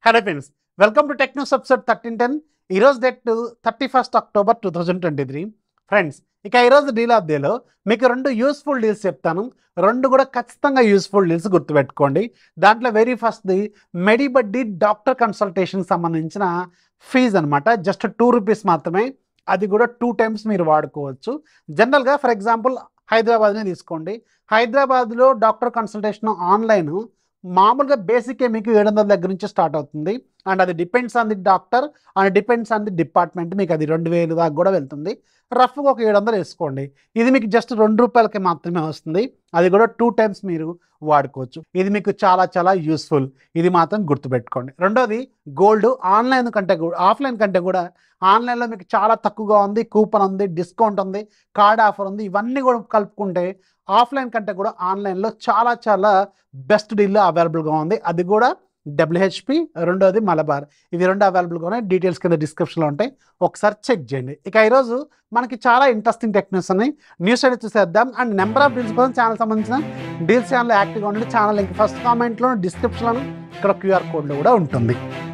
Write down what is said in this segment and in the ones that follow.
hello friends welcome to tech news episode thirteen ten ఈరోజు date thirty first October two thousand twenty three friends ఇక ఈరోజు deal of డేలో మీకు రెండు useful deals చెప్తాను రెండు కూడా ఖచ్చితంగా యూస్ఫుల్ డీల్స్ గుర్తుపెట్టుకోండి దాంట్లో వెరీ ఫస్ట్ది మెడిబడ్డి డాక్టర్ కన్సల్టేషన్ సంబంధించిన ఫీజు అనమాట జస్ట్ టూ రూపీస్ మాత్రమే అది కూడా టూ టైమ్స్ మీరు వాడుకోవచ్చు జనరల్గా ఫర్ ఎగ్జాంపుల్ హైదరాబాద్నే తీసుకోండి హైదరాబాద్లో డాక్టర్ కన్సల్టేషన్ ఆన్లైన్ మామూలుగా బేసికే మీకు ఏడు వందల దగ్గర నుంచి స్టార్ట్ అవుతుంది అండ్ అది depends on the doctor and depends on the department మీకు అది రెండు వేలు దాకా కూడా వెళ్తుంది రఫ్గా ఒక ఏడు వందలు వేసుకోండి ఇది మీకు జస్ట్ రెండు రూపాయలకి మాత్రమే వస్తుంది అది కూడా టూ టైమ్స్ మీరు వాడుకోవచ్చు ఇది మీకు చాలా చాలా యూస్ఫుల్ ఇది మాత్రం గుర్తుపెట్టుకోండి రెండోది గోల్డ్ ఆన్లైన్ కంటే కూడా ఆఫ్లైన్ కంటే కూడా ఆన్లైన్లో మీకు చాలా తక్కువగా ఉంది కూపన్ ఉంది డిస్కౌంట్ ఉంది కార్డ్ ఆఫర్ ఉంది ఇవన్నీ కూడా కలుపుకుంటే ఆఫ్లైన్ కంటే కూడా ఆన్లైన్లో చాలా చాలా బెస్ట్ డీల్ అవైలబుల్గా ఉంది అది కూడా డబ్ల్యూహెచ్పి రెండోది మలబార్ ఇవి రెండు అవైలబుల్గా ఉన్నాయి డీటెయిల్స్ కింద డిస్క్రిప్షన్లో ఉంటాయి ఒకసారి చెక్ చేయండి ఇక ఈరోజు మనకి చాలా ఇంట్రెస్టింగ్ టెక్నిక్స్ ఉన్నాయి న్యూస్ అయితే చూసేద్దాం అండ్ నెంబర్ ఆఫ్ డీల్స్ కోసం ఛానల్ సంబంధించిన డీల్స్ ఛానల్ యాక్టివ్గా ఉండండి ఛానల్ లింక్ ఫస్ట్ కామెంట్లో డిస్క్రిప్షన్లో ఇక్కడ క్యూఆర్ కోడ్లో కూడా ఉంటుంది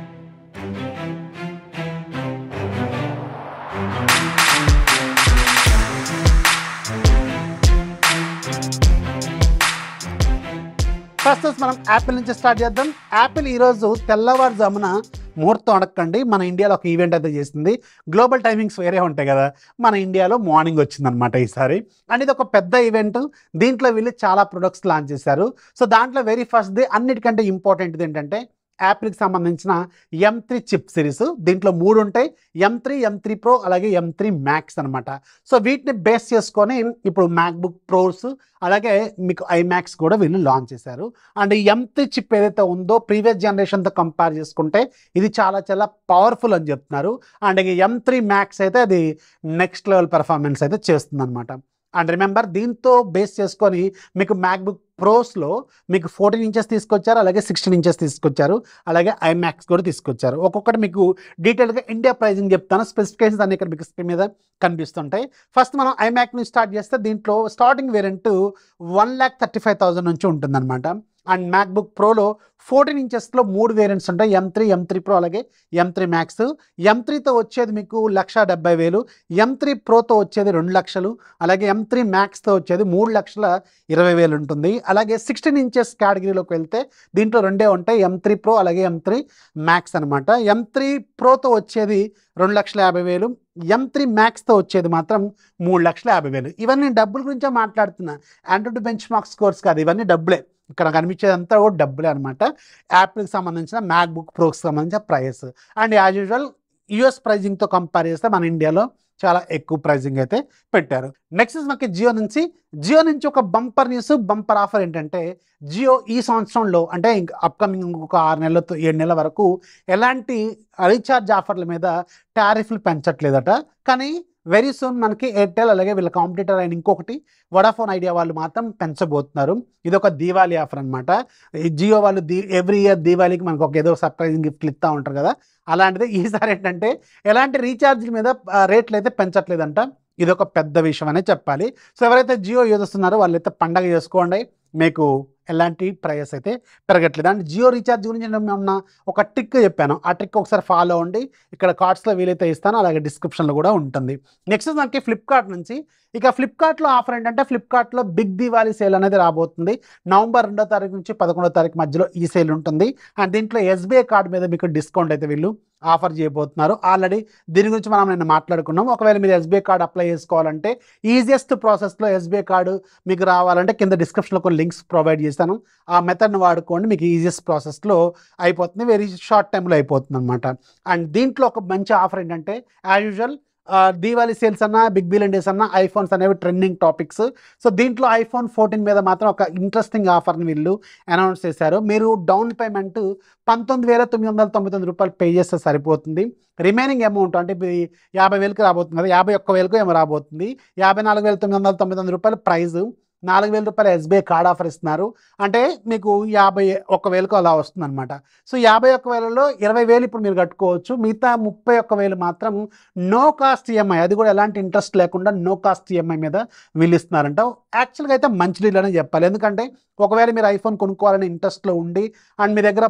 ఫస్ట్ మనం యాపిల్ నుంచి స్టార్ట్ చేద్దాం యాపిల్ ఈరోజు తెల్లవారుజామున ముహూర్తం అడగండి మన ఇండియాలో ఒక ఈవెంట్ అయితే చేసింది గ్లోబల్ టైమింగ్స్ వేరే ఉంటాయి కదా మన ఇండియాలో మార్నింగ్ వచ్చిందనమాట ఈసారి అండ్ ఇది ఒక పెద్ద ఈవెంట్ దీంట్లో వీళ్ళు చాలా ప్రొడక్ట్స్ లాంచ్ చేశారు సో దాంట్లో వెరీ ఫస్ట్ది అన్నిటికంటే ఇంపార్టెంట్ది ఏంటంటే యాపిల్కి సంబంధించిన ఎం త్రీ చిప్ సిరీస్ దీంట్లో మూడు ఉంటాయి M three M three pro అలాగే ఎం త్రీ మ్యాక్స్ అనమాట సో వీటిని బేస్ చేసుకొని ఇప్పుడు మ్యాక్బుక్ ప్రోస్ అలాగే మీకు ఐమ్యాక్స్ కూడా వీళ్ళు లాంచ్ చేశారు అండ్ ఎం త్రీ చిప్ ఏదైతే ఉందో ప్రీవియస్ జనరేషన్తో కంపేర్ చేసుకుంటే ఇది చాలా చాలా పవర్ఫుల్ అని చెప్తున్నారు అండ్ ఎం త్రీ మ్యాక్స్ అయితే అది నెక్స్ట్ లెవెల్ పెర్ఫార్మెన్స్ అయితే చేస్తుంది అనమాట అండ్ రిమెంబర్ దీంతో బేస్ చేసుకొని మీకు మ్యాక్బుక్ ప్రోస్లో మీకు ఫోర్టీన్ ఇంచెస్ తీసుకొచ్చారు అలాగే సిక్స్టీన్ ఇంచెస్ తీసుకొచ్చారు అలాగే ఐమ్యాక్స్ కూడా తీసుకొచ్చారు ఒక్కొక్కటి మీకు డీటెయిల్గా ఇండియా ప్రైజింగ్ చెప్తాను స్పెసిఫికేషన్స్ అన్ని ఇక్కడ మీకు స్క్రీన్ మీద కనిపిస్తుంటాయి ఫస్ట్ మనం ఐమ్యాక్ నుంచి స్టార్ట్ చేస్తే దీంట్లో starting variant one lakh thirty five thousand నుంచి ఉంటుందన్నమాట అండ్ మ్యాక్బుక్ ప్రోలో ఫోర్టీన్ ఇంచెస్లో మూడు వేరియంట్స్ ఉంటాయి M three M three pro అలాగే ఎం త్రీ మ్యాక్స్ ఎం త్రీతో వచ్చేది మీకు లక్ష డెబ్బై వేలు ఎం త్రీ ప్రోతో వచ్చేది రెండు లక్షలు అలాగే ఎం త్రీ మ్యాక్స్తో వచ్చేది మూడు లక్షల ఇరవై వేలు ఉంటుంది అలాగే సిక్స్టీన్ ఇంచెస్ కేటగిరీలోకి వెళ్తే దీంట్లో రెండే ఉంటాయి ఎం త్రీ ప్రో అలాగే ఎం త్రీ మ్యాక్స్ అనమాట ఎం త్రీ ప్రోతో వచ్చేది రెండు లక్షల యాభై వేలు ఎం త్రీ మ్యాక్స్తో వచ్చేది మాత్రం మూడు లక్షల యాభై వేలు ఇవన్నీ డబ్బుల గురించే మాట్లాడుతున్నా యాంటీ బెంచ్ మార్క్ స్కోర్స్ కాదు ఇవన్నీ డబ్బులే ఇక్కడ కనిపించేదంతా కూడా డబ్బులే అనమాట యాపిల్కి సంబంధించిన మ్యాక్బుక్ ప్రోకి సంబంధించిన price and as usual US ప్రైజింగ్తో కంపేర్ చేస్తే మన ఇండియాలో చాలా ఎక్కువ ప్రైజింగ్ అయితే పెట్టారు నెక్స్ట్ మనకి జియో నుంచి జియో నుంచి ఒక బంపర్ న్యూస్ బంపర్ ఆఫర్ ఏంటంటే జియో ఈ సంవత్సరంలో అంటే ఇంక అప్కమింగ్ ఒక ఆరు నెలలతో ఏడు నెలల వరకు ఎలాంటి రీఛార్జ్ ఆఫర్ల మీద టారిఫ్లు పెంచట్లేదట కానీ వెరీ సూన్ మనకి ఎయిర్టెల్ అలాగే వీళ్ళ కాంపిటీటర్ అయిన ఇంకొకటి వడాఫోన్ ఐడియా వాళ్ళు మాత్రం పెంచబోతున్నారు ఇది ఒక దీవాళీ ఆఫర్ అనమాట జియో వాళ్ళు దీ ఎవ్రీ ఇయర్ దీవాళీకి మనకు ఒక ఏదో సర్ప్రైజింగ్ గిఫ్ట్లు ఇస్తూ ఉంటారు కదా అలాంటిది ఈసారి ఏంటంటే ఎలాంటి రీఛార్జ్ మీద ఆ, రేట్లు అయితే పెంచట్లేదంట ఇది ఒక పెద్ద విషయం అనే చెప్పాలి సో ఎవరైతే జియో యూజ్ వస్తున్నారో వాళ్ళైతే పండగ చేసుకోండి మీకు ఎలాంటి ప్రైస్ అయితే పెరగట్లేదు అండ్ జియో రీఛార్జ్ గురించి నేను మొన్న ఒక ట్రిక్ చెప్పాను ఆ ట్రిక్ ఒకసారి ఫాలో అవ్వండి ఇక్కడ కార్డ్స్లో వీలైతే ఇస్తాను అలాగే డిస్క్రిప్షన్లో కూడా ఉంటుంది నెక్స్ట్ మనకి ఫ్లిప్కార్ట్ నుంచి ఇక ఫ్లిప్కార్ట్లో ఆఫర్ ఏంటంటే ఫ్లిప్కార్ట్లో బిగ్ దివాళీ సేల్ అనేది రాబోతుంది నవంబర్ రెండో తారీఖు నుంచి పదకొండో తారీఖు మధ్యలో ఈ సేల్ ఉంటుంది అండ్ దీంట్లో ఎస్బీఐ కార్డు మీద మీకు డిస్కౌంట్ అయితే వీళ్ళు ఆఫర్ చేయబోతున్నారు ఆల్రెడీ దీని గురించి మనం నేను మాట్లాడుకున్నాం ఒకవేళ మీరు ఎస్బీఐ కార్డు అప్లై చేసుకోవాలంటే ఈజియెస్ట్ ప్రాసెస్లో ఎస్బీఐ కార్డు మీకు రావాలంటే కింద డిస్క్రిప్షన్లో కొన్ని లింక్స్ ప్రొవైడ్ చేస్తాను ఆ మెథడ్ని వాడుకోండి మీకు ఈజియెస్ట్ ప్రాసెస్లో అయిపోతుంది వెరీ షార్ట్ టైంలో అయిపోతుంది అనమాట అండ్ దీంట్లో ఒక మంచి ఆఫర్ ఏంటంటే యాజ్ యూజువల్ దీవాళీ సేల్స్ అన్న బిగ్ బిలియన్ డేస్ అన్న ఐఫోన్స్ అనేవి ట్రెండింగ్ టాపిక్స్ సో దీంట్లో ఐఫోన్ ఫోర్టీన్ మీద మాత్రం ఒక ఇంట్రెస్టింగ్ ఆఫర్ని వీళ్ళు అనౌన్స్ చేశారు మీరు డౌన్ పేమెంట్ పంతొమ్మిది వేల తొమ్మిది వందల తొంభై తొమ్మిది రూపాయలు పే చేస్తే సరిపోతుంది రిమైనింగ్ అమౌంట్ అంటే ఇప్పుడు ఈ యాభై వేలకు రాబోతుంది కదా యాభై ఒక్క వేలకు ఏమో రాబోతుంది యాభై నాలుగు వేల తొమ్మిది వందల తొంభై తొమ్మిది రూపాయలు ప్రైజ్ నాలుగు వేల రూపాయలు ఎస్బీఐ కార్డ్ ఆఫర్ ఇస్తున్నారు అంటే మీకు యాభై ఒక్క వేలకు అలా వస్తుంది అనమాట సో యాభై ఒక్క వేలలో ఇరవై వేలు ఇప్పుడు మీరు కట్టుకోవచ్చు మిగతా ముప్పై ఒక్క వేలు మాత్రం నో కాస్ట్ ఈఎంఐ అది కూడా ఎలాంటి ఇంట్రెస్ట్ లేకుండా నో కాస్ట్ ఈఎంఐ మీద వీళ్ళు ఇస్తున్నారంట యాక్చువల్గా అయితే మంచి డీల్ అనే చెప్పాలి ఎందుకంటే ఒకవేళ మీరు ఐఫోన్ కొనుక్కోవాలని ఇంట్రెస్ట్లో ఉండి అండ్ మీ దగ్గర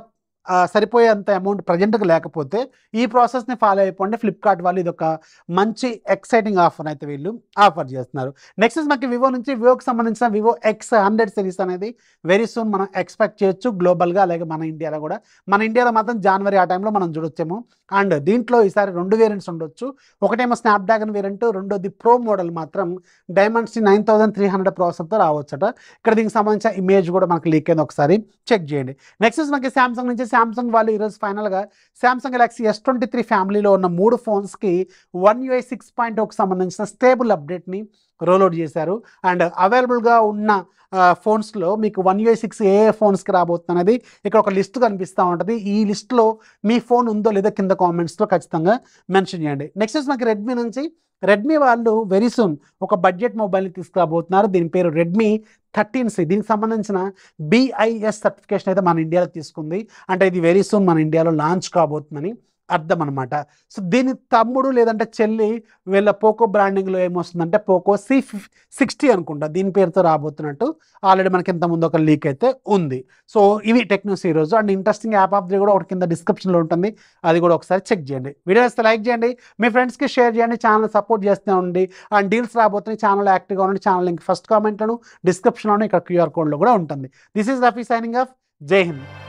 ఆ, సరిపోయేంత అమౌంట్ ప్రజెంట్గా లేకపోతే ఈ ప్రాసెస్ని ఫాలో అయిపోండి ఫ్లిప్కార్ట్ వాళ్ళు ఇది ఒక మంచి ఎక్సైటింగ్ ఆఫర్ అయితే వీళ్ళు ఆఫర్ చేస్తున్నారు నెక్స్ట్ మనకి వివో నుంచి వివోకి సంబంధించిన వివో ఎక్స్ హండ్రెడ్ సిరీస్ అనేది వెరీ సూన్ మనం ఎక్స్పెక్ట్ చేయొచ్చు గ్లోబల్గా అలాగే మన ఇండియాలో కూడా మన ఇండియాలో మాత్రం జనవరి ఆ టైంలో మనం చూడొచ్చేమో అండ్ దీంట్లో ఈసారి రెండు వేరియంట్స్ ఉండొచ్చు ఒకటేమో స్నాప్డ్రాగన్ వేరియంట్ రెండోది ప్రో మోడల్ మాత్రం Dimensity nine thousand three hundred ప్రాసెసర్తో రావచ్చట ఇక్కడ దీనికి సంబంధించిన ఇమేజ్ కూడా మనకి లీక్ అయింది ఒకసారి చెక్ చేయండి నెక్స్ట్ మనకి శాంసంగ్ నుంచి శాంసంగ్ వాళ్ళు ఈరోజు ఫైనల్గా Samsung Galaxy S twenty three ఫ్యామిలీలో ఉన్న మూడు ఫోన్స్కి వన్ యూఐ సిక్స్ పాయింట్ ఒక సంబంధించిన స్టేబుల్ అప్డేట్ని రోల్అవుట్ చేశారు అండ్ అవైలబుల్గా ఉన్న ఫోన్స్లో మీకు వన్ యూఐ సిక్స్ ఏ ఏ ఫోన్స్కి రాబోతుంది అనేది ఇక్కడ ఒక లిస్ట్ కనిపిస్తూ ఉంటుంది ఈ లిస్ట్లో మీ ఫోన్ ఉందో లేదో కింద కామెంట్స్లో ఖచ్చితంగా మెన్షన్ చేయండి నెక్స్ట్ వచ్చి మనకి రెడ్మీ నుంచి రెడ్మీ వాళ్ళు వెరీ సూన్ ఒక బడ్జెట్ మొబైల్ని తీసుకురాబోతున్నారు దీని పేరు రెడ్మీ థర్టీన్ సి దీనికి సంబంధించిన బిఐఎస్ సర్టిఫికేషన్ అయితే మన ఇండియాలో తీసుకుంది అంటే ఇది వెరీ సూన్ మన ఇండియాలో లాంచ్ కాబోతుందని అర్థం అనమాట సో దీని తమ్ముడు లేదంటే చెల్లి వీళ్ళ పోకో బ్రాండింగ్లో ఏమొస్తుందంటే పోకో సి సిక్స్టీ అనుకుంటా దీని పేరుతో రాబోతున్నట్టు ఆల్రెడీ మనకి ఇంత ముందు ఒక లీక్ అయితే ఉంది సో ఇవి టెక్నోస్ ఈరోజు and interesting app of the కూడా ఒకటి కింద డిస్క్రిప్షన్లో ఉంటుంది అది కూడా ఒకసారి చెక్ చేయండి వీడియో వస్తే లైక్ చేయండి మీ ఫ్రెండ్స్కి షేర్ చేయండి ఛానల్ సపోర్ట్ చేస్తూ ఉండండి అండ్ డీల్స్ రాబోతున్నాయి ఛానల్ యాక్టివ్గా ఉండండి ఛానల్ లింక్ ఫస్ట్ కామెంట్లోను డిస్క్రిప్షన్లోను ఇక్కడ క్యూఆర్ కోడ్లో కూడా ఉంటుంది this is Rafi signing off Jai Hind